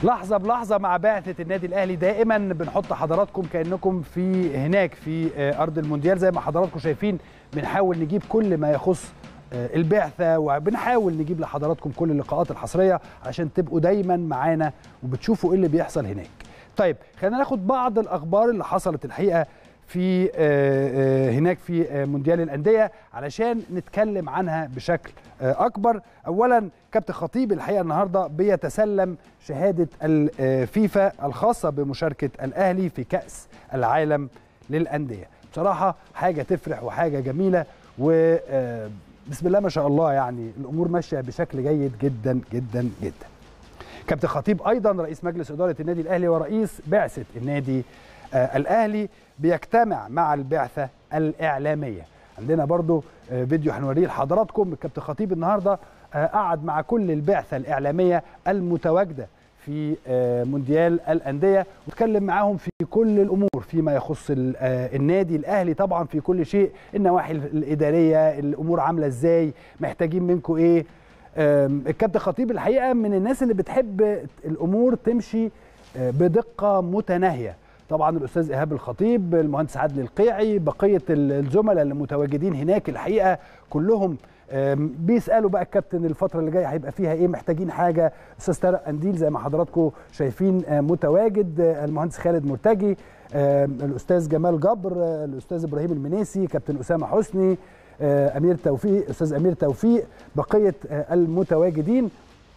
لحظة بلحظة مع بعثة النادي الأهلي دائما بنحط حضراتكم كأنكم في هناك في أرض المونديال زي ما حضراتكم شايفين بنحاول نجيب كل ما يخص البعثة وبنحاول نجيب لحضراتكم كل اللقاءات الحصرية عشان تبقوا دايما معانا وبتشوفوا ايه اللي بيحصل هناك طيب خلينا ناخد بعض الأخبار اللي حصلت الحقيقة في هناك في مونديال الأندية علشان نتكلم عنها بشكل أكبر أولا كابتن خطيب الحقيقة النهاردة بيتسلم شهادة الفيفا الخاصة بمشاركة الأهلي في كأس العالم للأندية بصراحة حاجة تفرح وحاجة جميلة و بسم الله ما شاء الله يعني الامور ماشيه بشكل جيد جدا جدا جدا. كابتن خطيب ايضا رئيس مجلس اداره النادي الاهلي ورئيس بعثه النادي آه الاهلي بيجتمع مع البعثه الاعلاميه. عندنا برضو آه فيديو هنوريه لحضراتكم الكابتن خطيب النهارده آه قعد مع كل البعثه الاعلاميه المتواجده في مونديال الانديه واتكلم معاهم في كل الامور فيما يخص النادي الاهلي طبعا في كل شيء النواحي الاداريه الامور عامله ازاي محتاجين منكم ايه الكابتن خطيب الحقيقه من الناس اللي بتحب الامور تمشي بدقه متناهيه طبعا الاستاذ ايهاب الخطيب المهندس عادل القيعي بقيه الزملاء اللي متواجدين هناك الحقيقه كلهم بيسالوا بقى الكابتن الفتره اللي جايه هيبقى فيها ايه محتاجين حاجه استاذ طارق قنديل زي ما حضراتكم شايفين متواجد المهندس خالد مرتجي الاستاذ جمال جبر الاستاذ ابراهيم المنيسي كابتن اسامه حسني امير توفيق استاذ امير توفيق بقيه المتواجدين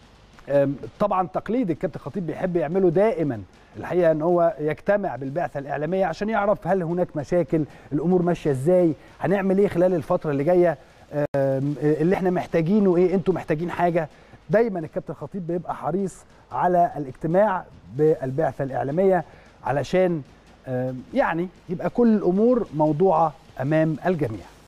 طبعا تقليد الكابتن خطيب بيحب يعمله دائما الحقيقه ان هو يجتمع بالبعثه الاعلاميه عشان يعرف هل هناك مشاكل الامور ماشيه ازاي هنعمل ايه خلال الفتره اللي جايه اللي احنا محتاجينه ايه انتوا محتاجين حاجه دايما الكابتن خطيب بيبقى حريص على الاجتماع بالبعثه الاعلاميه علشان يعني يبقى كل الامور موضوعه امام الجميع